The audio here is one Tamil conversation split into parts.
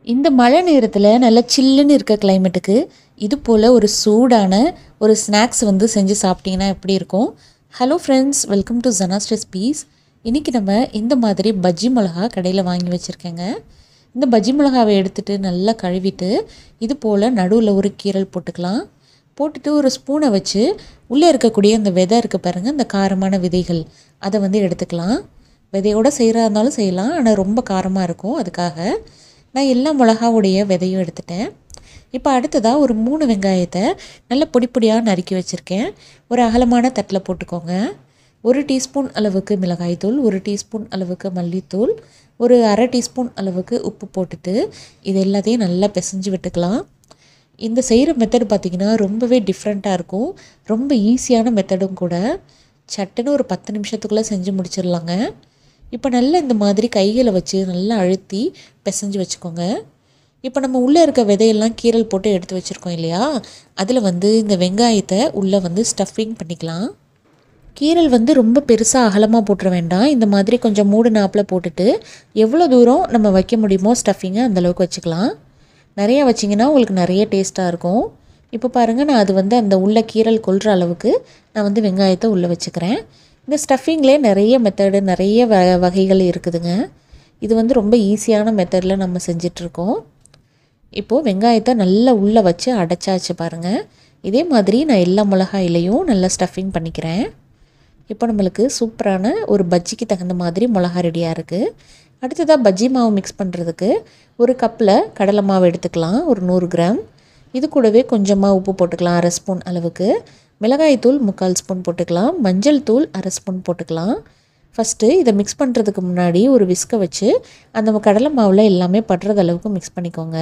இந்த மழை நேரத்தில் நல்லா சில்லுன்னு இருக்க கிளைமேட்டுக்கு இது போல் ஒரு சூடான ஒரு ஸ்நாக்ஸ் வந்து செஞ்சு சாப்பிட்டீங்கன்னா எப்படி இருக்கும் hello friends welcome to Jana's recipes இன்றைக்கி நம்ம இந்த மாதிரி பஜ்ஜி மிளகா கடையில் வாங்கி வச்சுருக்கேங்க இந்த பஜ்ஜி மிளகாவை எடுத்துகிட்டு நல்லா கழுவிட்டு இது போல் நடுவில் ஒரு கீரல் போட்டுக்கலாம் போட்டுட்டு ஒரு ஸ்பூனை வச்சு உள்ளே இருக்கக்கூடிய அந்த விதை இருக்குது பாருங்கள் இந்த காரமான விதைகள் அதை வந்து எடுத்துக்கலாம் விதையோடு செய்கிறா இருந்தாலும் செய்யலாம் ஆனால் ரொம்ப காரமாக இருக்கும் அதுக்காக நான் எல்லா மிளகாவுடைய விதையும் எடுத்துட்டேன் இப்போ அடுத்ததாக ஒரு மூணு வெங்காயத்தை நல்ல பொடி பொடியாக நறுக்கி வச்சுருக்கேன் ஒரு அகலமான தட்டில் போட்டுக்கோங்க ஒரு டீஸ்பூன் அளவுக்கு மிளகாய்த்தூள் ஒரு டீஸ்பூன் அளவுக்கு மல்லித்தூள் ஒரு அரை டீஸ்பூன் அளவுக்கு உப்பு போட்டுட்டு இது எல்லாத்தையும் நல்லா பிசைஞ்சு விட்டுக்கலாம் இந்த செய்கிற மெத்தடு பார்த்திங்கன்னா ரொம்பவே டிஃப்ரெண்ட்டாக இருக்கும் ரொம்ப ஈஸியான மெத்தடும் கூட சட்டுன்னு ஒரு பத்து நிமிஷத்துக்குள்ளே செஞ்சு முடிச்சிடலாங்க இப்போ நல்லா இந்த மாதிரி கைகளை வச்சு நல்லா அழுத்தி பிசைஞ்சு வச்சுக்கோங்க இப்போ நம்ம உள்ளே இருக்க விதையெல்லாம் கீரல் போட்டு எடுத்து வச்சுருக்கோம் இல்லையா அதில் வந்து இந்த வெங்காயத்தை உள்ளே வந்து ஸ்டஃபிங் பண்ணிக்கலாம் கீரல் வந்து ரொம்ப பெருசாக அகலமாக போட்டுற வேண்டாம் இந்த மாதிரி கொஞ்சம் மூடு நாப்பில் போட்டுட்டு எவ்வளோ தூரம் நம்ம வைக்க முடியுமோ ஸ்டஃபிங்கை அந்தளவுக்கு வச்சுக்கலாம் நிறையா வச்சிங்கன்னா உங்களுக்கு நிறைய டேஸ்ட்டாக இருக்கும் இப்போ பாருங்கள் நான் அது வந்து அந்த உள்ள கீரல் கொள்கிற அளவுக்கு நான் வந்து வெங்காயத்தை உள்ளே வச்சுக்கிறேன் இந்த ஸ்டஃபிங்லேயே நிறைய மெத்தடு நிறைய வ வகைகள் இருக்குதுங்க இது வந்து ரொம்ப ஈஸியான மெத்தடில் நம்ம செஞ்சிட்ருக்கோம் இப்போது வெங்காயத்தை நல்லா உள்ளே வச்சு அடைச்சாச்சு பாருங்கள் இதே மாதிரி நான் எல்லா மிளகாயிலையும் நல்லா ஸ்டஃபிங் பண்ணிக்கிறேன் இப்போ நம்மளுக்கு சூப்பரான ஒரு பஜ்ஜிக்கு தகுந்த மாதிரி மிளகா ரெடியாக இருக்குது அடுத்ததாக பஜ்ஜி மாவு மிக்ஸ் பண்ணுறதுக்கு ஒரு கப்பில் கடலை மாவு எடுத்துக்கலாம் ஒரு நூறு கிராம் இது கூடவே கொஞ்சமாக உப்பு போட்டுக்கலாம் அரை ஸ்பூன் அளவுக்கு மிளகாய் தூள் முக்கால் ஸ்பூன் போட்டுக்கலாம் மஞ்சள் தூள் அரை ஸ்பூன் போட்டுக்கலாம் ஃபஸ்ட்டு இதை மிக்ஸ் பண்ணுறதுக்கு முன்னாடி ஒரு விஸ்கை வச்சு அந்த கடலை மாவில் எல்லாமே படுறது அளவுக்கு மிக்ஸ் பண்ணிக்கோங்க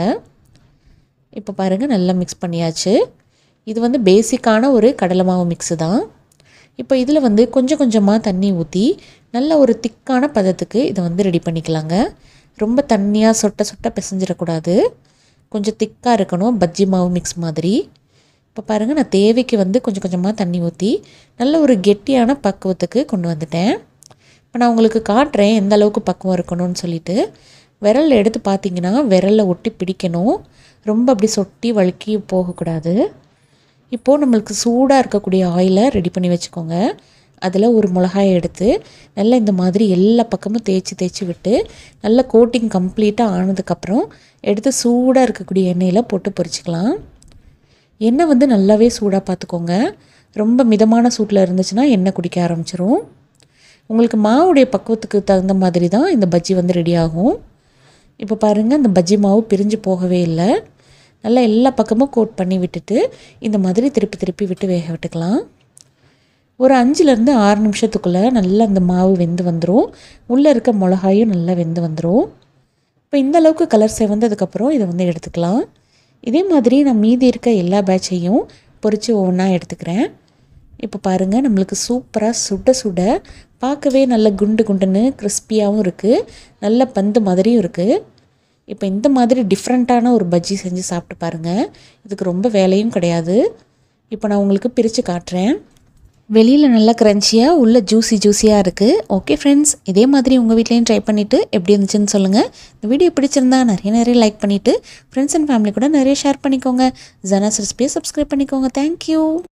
இப்போ பாருங்கள் நல்லா மிக்ஸ் பண்ணியாச்சு இது வந்து பேசிக்கான ஒரு கடலை மாவு மிக்ஸு தான் இப்போ இதில் வந்து கொஞ்சம் கொஞ்சமாக தண்ணி ஊற்றி நல்ல ஒரு திக்கான பதத்துக்கு இதை வந்து ரெடி பண்ணிக்கலாங்க ரொம்ப தண்ணியாக சொட்ட சொட்ட பிசைஞ்சிடக்கூடாது கொஞ்சம் திக்காக இருக்கணும் பஜ்ஜி மாவு மிக்ஸ் மாதிரி இப்போ பாருங்கள் நான் தேவைக்கு வந்து கொஞ்சம் கொஞ்சமாக தண்ணி ஊற்றி நல்ல ஒரு கெட்டியான பக்குவத்துக்கு கொண்டு வந்துட்டேன் இப்போ நான் உங்களுக்கு காட்டுறேன் எந்த அளவுக்கு பக்குவம் இருக்கணும்னு சொல்லிட்டு விரலில் எடுத்து பார்த்தீங்கன்னா விரலில் ஒட்டி பிடிக்கணும் ரொம்ப அப்படி சொட்டி வழுக்கி போகக்கூடாது இப்போது நம்மளுக்கு சூடாக இருக்கக்கூடிய ஆயிலை ரெடி பண்ணி வச்சுக்கோங்க அதில் ஒரு மிளகாயை எடுத்து நல்லா இந்த மாதிரி எல்லா பக்கமும் தேய்ச்சி தேய்ச்சி விட்டு நல்ல கோட்டிங் கம்ப்ளீட்டாக ஆனதுக்கப்புறம் எடுத்து சூடாக இருக்கக்கூடிய எண்ணெயில் போட்டு பொரிச்சிக்கலாம் எண்ணெய் வந்து நல்லாவே சூடாக பார்த்துக்கோங்க ரொம்ப மிதமான சூட்டில் இருந்துச்சுன்னா எண்ணெய் குடிக்க ஆரம்பிச்சிரும் உங்களுக்கு மாவுடைய பக்குவத்துக்கு தகுந்த மாதிரி தான் இந்த பஜ்ஜி வந்து ரெடி ஆகும் இப்போ பாருங்கள் இந்த பஜ்ஜி மாவு பிரிஞ்சு போகவே இல்லை நல்லா எல்லா பக்கமும் கோட் பண்ணி விட்டுட்டு இந்த மாதிரி திருப்பி திருப்பி விட்டு வேக விட்டுக்கலாம் ஒரு அஞ்சுலேருந்து ஆறு நிமிஷத்துக்குள்ளே நல்லா அந்த மாவு வெந்து வந்துடும் உள்ளே இருக்க மிளகாயும் நல்லா வெந்து வந்துடும் இப்போ இந்த அளவுக்கு கலர் செவந்ததுக்கப்புறம் இதை வந்து எடுத்துக்கலாம் இதே மாதிரி நான் மீதி இருக்க எல்லா பேட்சையும் பொறிச்சு ஒவ்வொன்றா எடுத்துக்கிறேன் இப்போ பாருங்கள் நம்மளுக்கு சூப்பராக சுட சுட பார்க்கவே நல்ல குண்டு குண்டுன்னு கிறிஸ்பியாகவும் இருக்குது நல்ல பந்து மாதிரியும் இருக்குது இப்போ இந்த மாதிரி டிஃப்ரெண்ட்டான ஒரு பஜ்ஜி செஞ்சு சாப்பிட்டு பாருங்கள் இதுக்கு ரொம்ப வேலையும் கிடையாது இப்போ நான் உங்களுக்கு பிரித்து காட்டுறேன் வெளியில் நல்லா க்ரன்ச்சியாக உள்ள ஜூஸி ஜூஸியாக இருக்குது ஓகே ஃப்ரெண்ட்ஸ் இதே மாதிரி உங்கள் வீட்லேயும் ட்ரை பண்ணிவிட்டு எப்படி இருந்துச்சுன்னு சொல்லுங்கள் இந்த வீடியோ பிடிச்சிருந்தா நிறைய நிறைய லைக் பண்ணிவிட்டு ஃப்ரெண்ட்ஸ் அண்ட் ஃபேமிலி கூட நிறைய ஷேர் பண்ணிக்கோங்க ஜனாஸ் ரெசிபியை சப்ஸ்கிரைப் பண்ணிக்கோங்க தேங்க்யூ